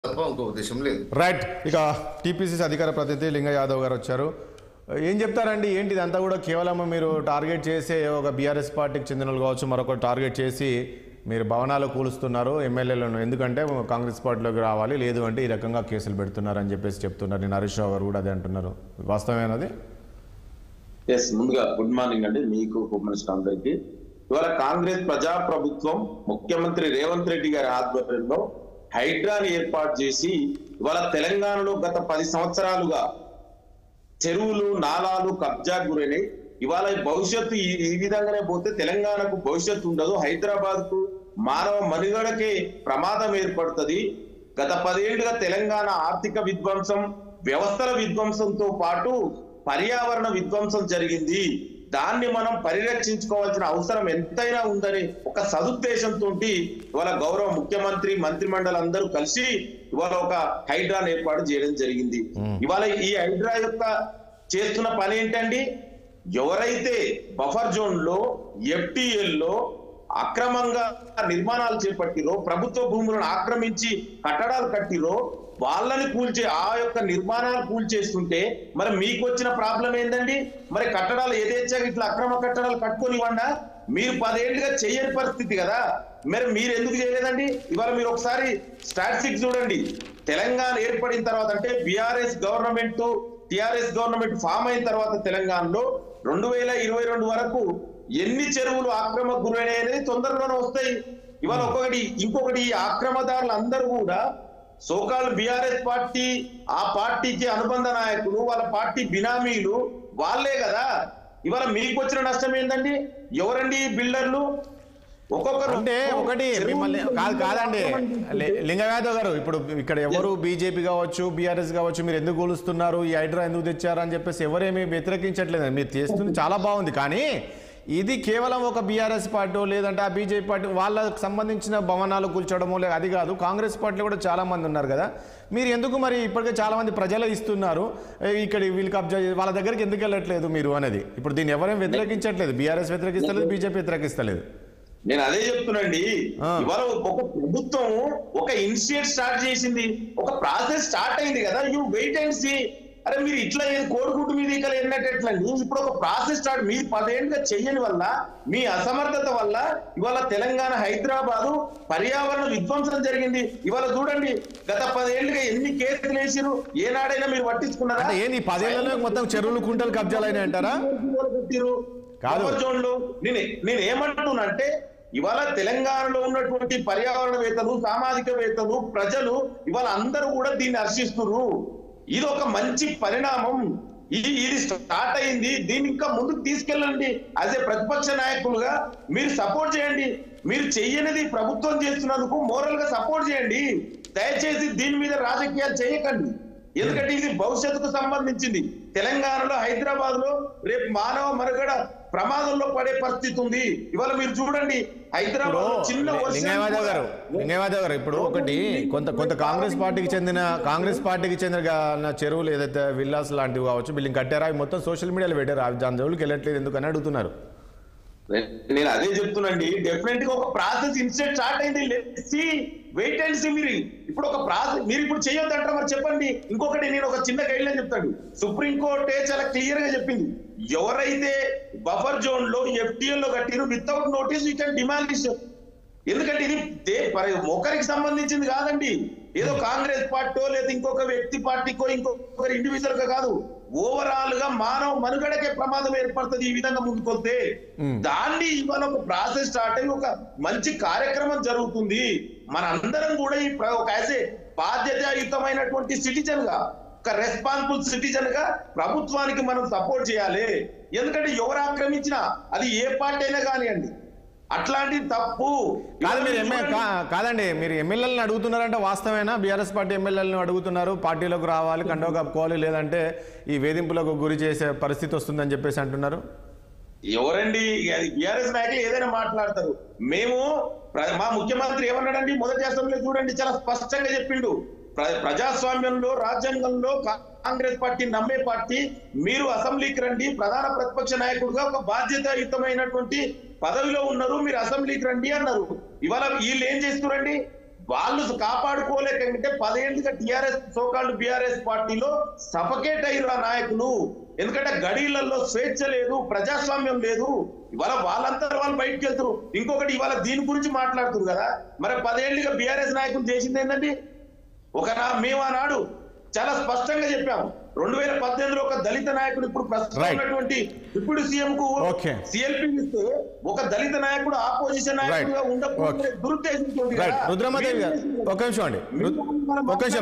తప్ప ఇంకో ఉద్దేశం లేదు రైట్ ఇక టీపీసీసీ అధికార ప్రతినిధి లింగ యాదవ్ గారు వచ్చారు ఏం చెప్తారండి ఏంటి ఇదంతా కూడా కేవలం మీరు టార్గెట్ చేసే ఒక బీఆర్ఎస్ పార్టీకి చెందిన వాళ్ళు కావచ్చు మరొకరు టార్గెట్ చేసి మీరు భవనాలు కూలుస్తున్నారు ఎమ్మెల్యేలను ఎందుకంటే కాంగ్రెస్ పార్టీలోకి రావాలి లేదు అంటే ఈ రకంగా కేసులు పెడుతున్నారు అని చెప్పేసి చెప్తున్నారు నేను హరీష్ రావు గారు కూడా అదే అంటున్నారు వాస్తవమేనది ఎస్ ముందుగా గుడ్ మార్నింగ్ అండి మీకు మినిస్టర్ అందరికి ఇవాళ కాంగ్రెస్ ప్రజా ప్రభుత్వం ముఖ్యమంత్రి రేవంత్ రెడ్డి గారి ఆధ్వర్యంలో హైడ్రాని ఏర్పాటు చేసి ఇవాళ తెలంగాణలో గత పది సంవత్సరాలుగా చెరువులు నాలాలు కబ్జా గురైనాయి ఇవాళ ఈ భవిష్యత్తు ఈ ఈ విధంగానే పోతే తెలంగాణకు భవిష్యత్తు ఉండదు హైదరాబాద్ కు మానవ మనుగడకే ప్రమాదం ఏర్పడుతుంది గత పదేళ్లుగా తెలంగాణ ఆర్థిక విధ్వంసం వ్యవస్థల విధ్వంసంతో పాటు పర్యావరణ విధ్వంసం జరిగింది దాన్ని మనం పరిరక్షించుకోవాల్సిన అవసరం ఎంతైనా ఉందని ఒక సదుద్దేశంతో ఇవాళ గౌరవ ముఖ్యమంత్రి మంత్రిమండలి అందరూ కలిసి ఇవాళ ఒక హైడ్రాన్ ఏర్పాటు చేయడం జరిగింది ఇవాళ ఈ హైడ్రా యొక్క చేస్తున్న పని ఏంటండి ఎవరైతే బఫర్ జోన్ లో ఎఫ్టిఎల్ లో అక్రమంగా నిర్మాణాలు చేపట్టిరో ప్రభుత్వ భూములను ఆక్రమించి కట్టడాలు కట్టిరో వాళ్ళని కూల్చే ఆ యొక్క నిర్మాణాలు కూల్చేస్తుంటే మరి మీకు వచ్చిన ప్రాబ్లం ఏందండి మరి కట్టడాలు ఏదేచ్చాక ఇట్లా అక్రమ కట్టడాలు కట్టుకొని ఇవ్వండా మీరు పదేళ్లుగా చెయ్యని పరిస్థితి కదా మరి మీరు ఎందుకు చేయలేదండి ఇవాళ మీరు ఒకసారి స్టాటిస్టిక్స్ చూడండి తెలంగాణ ఏర్పడిన తర్వాత అంటే BRS government TRS government form అయిన తర్వాత తెలంగాణలో రెండు వేల ఇరవై రెండు వరకు ఎన్ని చెరువులు ఆక్రమ గురైనాయి అనేది తొందరలోనే వస్తాయి ఇవాళ ఒక్కొక్కటి ఇంకొకటి ఈ ఆక్రమదారులు అందరూ కూడా సోకాల్ బీఆర్ఎస్ పార్టీ ఆ పార్టీకి అనుబంధ నాయకులు వాళ్ళ పార్టీ బినామీలు వాళ్ళే కదా ఇవాళ మీకు వచ్చిన నష్టం ఏంటండి ఎవరండి ఈ బిల్డర్లు ఒక్కొక్కరు అంటే ఒకటి మిమ్మల్ని కాదు కాదండి లి- లింగయాదవ్ గారు ఇప్పుడు ఇక్కడ ఎవరు బీజేపీ కావచ్చు బీఆర్ఎస్ కావచ్చు మీరు ఎందుకు కూలుస్తున్నారు ఈ హైడ్రా ఎందుకు తెచ్చారు అని చెప్పేసి ఎవరేమీ వ్యతిరేకించట్లేదు మీరు చేస్తుంది చాలా బాగుంది కానీ ఇది కేవలం ఒక బీఆర్ఎస్ పార్టీ లేదంటే ఆ బీజేపీ పార్టీ వాళ్ళకి సంబంధించిన భవనాలు కూల్చడమో లేదు అది కాదు కాంగ్రెస్ పార్టీలో కూడా చాలా మంది ఉన్నారు కదా మీరు ఎందుకు మరి ఇప్పటికే చాలా మంది ప్రజలు ఇస్తున్నారు ఏ, ఇక్కడ వీళ్ళు కబ్జా చే- వాళ్ళ దగ్గరికి ఎందుకు వెళ్ళట్లేదు మీరు అనేది ఇప్పుడు దీన్ని ఎవరేం వ్యతిరేకించట్లేదు బీఆర్ఎస్ వ్యతిరేకిస్తలేదు బీజేపీ వ్యతిరేకిస్తలేదు నేను అదే చెప్తున్నాండి ఆ. ఇవాళ ఒక ప్రభుత్వం ఒక ఇనిషియేట్ స్టార్ట్ చేసింది ఒక ప్రాసెస్ స్టార్ట్ అయింది కదా యూ వెయిట్ అండ్ సీ అరే మీరు ఇట్లా ఏది కోడిగుడ్డు మీద ఇక్కడ ఎన్నట్టు ఎట్లండి ఇప్పుడు ఒక ప్రాసెస్ స్టార్ట్ మీరు పదేళ్ళుగా చెయ్యని వల్ల మీ అసమర్థత వల్ల ఇవాళ తెలంగాణ హైదరాబాదు పర్యావరణ విధ్వంసం జరిగింది ఇవాళ చూడండి గత పదేళ్లుగా ఎన్ని కేసులు వేసిరు ఏనాడైనా మీరు పట్టించుకున్నారా అంటే ఏంది ఈ పదేళ్లలో మొత్తం చెరువులు కుంటలు కబ్జాలు అయినాయి అంటారా పెట్టిరు కాదు. బఫర్ జోన్లు నేను నేను ఏమంటున్నానంటే ఇవాళ తెలంగాణలో ఉన్నటువంటి పర్యావరణవేత్తలు సామాజికవేత్తలు ప్రజలు ఇవాళ అందరూ కూడా దీన్ని హర్షిస్తున్నారు ఇది ఒక మంచి పరిణామం ఇది ఇది స్టార్ట్ అయింది దీన్ని ఇంకా ముందుకు తీసుకెళ్ళండి యాజ్ ఏ ప్రతిపక్ష నాయకులుగా మీరు సపోర్ట్ చేయండి మీరు చెయ్యనిది ప్రభుత్వం చేస్తున్నందుకు మోరల్ గా సపోర్ట్ చేయండి దయచేసి దీని మీద రాజకీయాలు చేయకండి ఎందుకంటే ఇది భవిష్యత్తుకు సంబంధించింది తెలంగాణలో హైదరాబాద్ లో రేపు మానవ మనుగడ ప్రమాదంలో పడే పరిస్థితి ఉంది ఇవాళ మీరు చూడండి హైదరాబాద్ లో చిన్న వర్షానికి లింగయ్యవాదవ్ గారు కూడా- లింగయ్యవాదవ్ గారు ఇప్పుడు ఒకటి కొంత కొంత కాంగ్రెస్ పార్టీకి చెందిన కాంగ్రెస్ పార్టీకి చెందిన గా- చెరువులు ఏదైతే విల్లాస్ లాంటివి కావచ్చు బిల్డింగ్ కట్టారా అవి మొత్తం సోషల్ మీడియాలో పెట్టారు అవి దాని జోలికి వెళ్ళట్లేదు ఎందుకని అడుగుతున్నారు నేను అదే చెప్తున్నాండి డెఫినెట్ గా ఒక ప్రాసెస్ ఇన్స్టెంట్ స్టార్ట్ అయింది సి వెయిట్ అండ్ సి మీరు ఇప్పుడు ఒక ప్రాసెస్ మీరు ఇప్పుడు చేయొద్దు అంటారు మరి చెప్పండి ఇంకొకటి నేను ఒక చిన్న గైడ్ లైన్ చెప్తాను సుప్రీం కోర్టే చాలా క్లియర్ గా చెప్పింది ఎవరైతే బఫర్ జోన్ లో ఎఫ్టిఎల్ లో కట్టిరు without notice you can demolish ఎందుకంటే ఇది దే- పరి- ఒకరికి సంబంధించింది కాదండి ఏదో కాంగ్రెస్ పార్టీో లేదా ఇంకొక వ్యక్తి పార్టీకో ఇంకొకరి ఇండివిజువల్ గా కాదు ఓవరాల్ గా మానవ మనుగడకే ప్రమాదం ఏర్పడుతుంది ఈ విధంగా ముందుకొస్తే దాన్ని ఇవాళ ఒక ప్రాసెస్ స్టార్ట్ అయ్యి ఒక మంచి కార్యక్రమం జరుగుతుంది మన అందరం కూడా ఈ ప్ర- ఒక యాజ్ ఏ బాధ్యతాయుతమైనటువంటి సిటిజన్ గా ఒక రెస్పాన్సిబుల్ సిటిజన్ గా ప్రభుత్వానికి మనం సపోర్ట్ చేయాలి ఎందుకంటే ఎవరు ఆక్రమించినా అది ఏ పార్టీ అయినా కానివ్వండి అట్లాంటి తప్పు కాదు మీరు ఎమ్మె కా- కాదండి మీరు ఎమ్మెల్యేలను అడుగుతున్నారంటే వాస్తవేనా బీఆర్ఎస్ పార్టీ ఎమ్మెల్యేలను అడుగుతున్నారు పార్టీలోకి రావాలి కండో కప్పుకోవాలి లేదంటే ఈ వేధింపులకు గురి చేసే పరిస్థితి వస్తుందని చెప్పేసి అంటున్నారు ఎవరండి అది బీఆర్ఎస్ నాయకులు ఏదైనా మాట్లాడతారు మేము ప్ర- మా ముఖ్యమంత్రి ఏమన్నాడండి మొదటి అసెంబ్లీ చూడండి చాలా స్పష్టంగా చెప్పిండు ప్ర- ప్రజాస్వామ్యంలో రాజ్యాంగంలో కాంగ్రెస్ పార్టీ నమ్మే పార్టీ మీరు అసెంబ్లీకి రండి ప్రధాన ప్రతిపక్ష నాయకుడుగా ఒక బాధ్యతాయుతమైనటువంటి పదవిలో ఉన్నారు మీరు అసెంబ్లీకి రండి అన్నారు ఇవాళ వీళ్ళు ఏం చేస్తున్నారండి వాళ్ళు కాపాడుకోలేక అంటే పదేళ్ళుగా టిఆర్ఎస్ సోకాళ్ళు బిఆర్ఎస్ పార్టీలో సఫకేట్ అయ్యారు ఆ నాయకులు ఎందుకంటే గడీలలో స్వేచ్ఛ లేదు ప్రజాస్వామ్యం లేదు ఇవాళ వాళ్ళంతా వాళ్ళు బయటకు వెళ్తారు ఇంకొకటి ఇవాళ దీని గురించి మాట్లాడుతున్నారు కదా మరి పదేళ్ళుగా బిఆర్ఎస్ నాయకులు చేసింది ఏంటండి ఒక నా- మేము ఆనాడు చాలా స్పష్టంగా చెప్పాము రెండు వేల పద్దెనిమిదిలో ఒక దళిత నాయకుడు ఇప్పుడు ప్రస్తుతం Right. ఉన్నటువంటి ఇప్పుడు సీఎం కు Okay. సిఎల్పి ఇస్తే ఒక దళిత నాయకుడు ఆపోజిషన్ నాయకుడుగా Right. ఉండకూడదు Okay. దురుద్దేశంతో రైట్ రుద్రమదేవి గారు ఒక నిమిషం అండి రు- ఒక నిమిషం